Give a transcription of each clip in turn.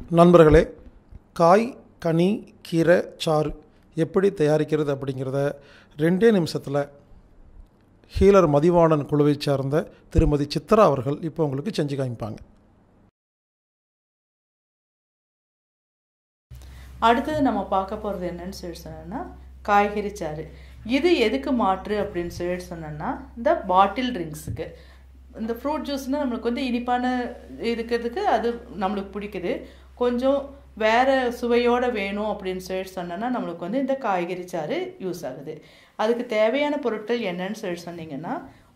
நண்பர்களே காய் கனி கீரை சாறு எப்படி தயாரிக்கிறது அப்படிங்கிறத ரெண்டே நிமிஷத்தில் ஹீலர் மதிவாணன் குழுவைச் சார்ந்த திருமதி சித்ரா அவர்கள் இப்போ உங்களுக்கு செஞ்சு காமிப்பாங்க அடுத்தது நம்ம பார்க்க போகிறது என்னன்னு சொல்லி சொன்னோன்னா காய்கறி சாறு இது எதுக்கு மாற்று அப்படின்னு சொல்லி சொன்னோன்னா இந்த பாட்டில் ட்ரிங்க்ஸுக்கு இந்த ஃப்ரூட் ஜூஸ்னால் நம்மளுக்கு வந்து இனிப்பான இருக்கிறதுக்கு அது நம்மளுக்கு பிடிக்குது கொஞ்சம் வேறு சுவையோடு வேணும் அப்படின்னு சொல்லி சொன்னோன்னா நம்மளுக்கு வந்து இந்த காய்கறி சாறு யூஸ் ஆகுது அதுக்கு தேவையான பொருட்கள் என்னன்னு சொல்லி சொன்னீங்கன்னா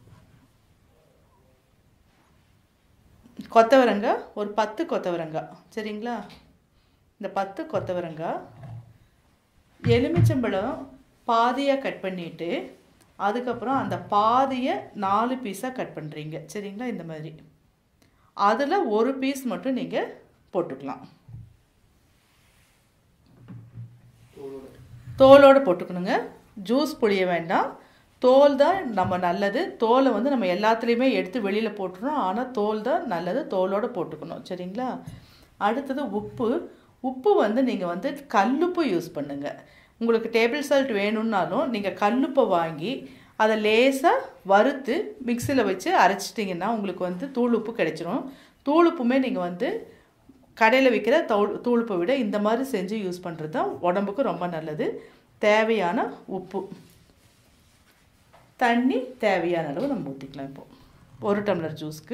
கொத்தவரங்காய் ஒரு பத்து கொத்தவரங்காய் சரிங்களா இந்த பத்து கொத்தவரங்காய் எலுமிச்சம்பழம் பாதியாக கட் பண்ணிவிட்டு அதுக்கப்புறம் அந்த பாதியை நாலு பீஸாக கட் பண்ணுறீங்க சரிங்களா இந்த மாதிரி அதில் ஒரு பீஸ் மட்டும் நீங்கள் போட்டுக்கலாம் தோலோடு போட்டுக்கணுங்க ஜூஸ் புளிய வேண்டாம் தோல் தான் நம்ம நல்லது தோலை வந்து நம்ம எல்லாத்துலேயுமே எடுத்து வெளியில் போட்டுறோம் ஆனால் தோல் தான் நல்லது தோலோடு போட்டுக்கணும் சரிங்களா அடுத்தது உப்பு உப்பு வந்து நீங்கள் வந்து கல்லுப்பு யூஸ் பண்ணுங்கள் உங்களுக்கு டேபிள் சால்ட் வேணும்னாலும் நீங்கள் கல்லுப்பை வாங்கி அதை லேசாக வறுத்து மிக்சியில் வச்சு அரைச்சிட்டிங்கன்னா உங்களுக்கு வந்து தூள் உப்பு கிடைச்சிரும் தூள் உப்புமே நீங்கள் வந்து கடையில் விற்கிற தூள் தூளுப்பை விட இந்த மாதிரி செஞ்சு யூஸ் பண்ணுறது தான் உடம்புக்கு ரொம்ப நல்லது தேவையான உப்பு தண்ணி தேவையான அளவு நம்ம ஊற்றிக்கலாம் இப்போது ஒரு டம்ளர் ஜூஸ்க்கு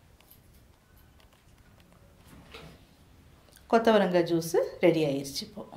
கொத்தவரங்காய் ஜூஸு ரெடி ஆயிடுச்சு இப்போது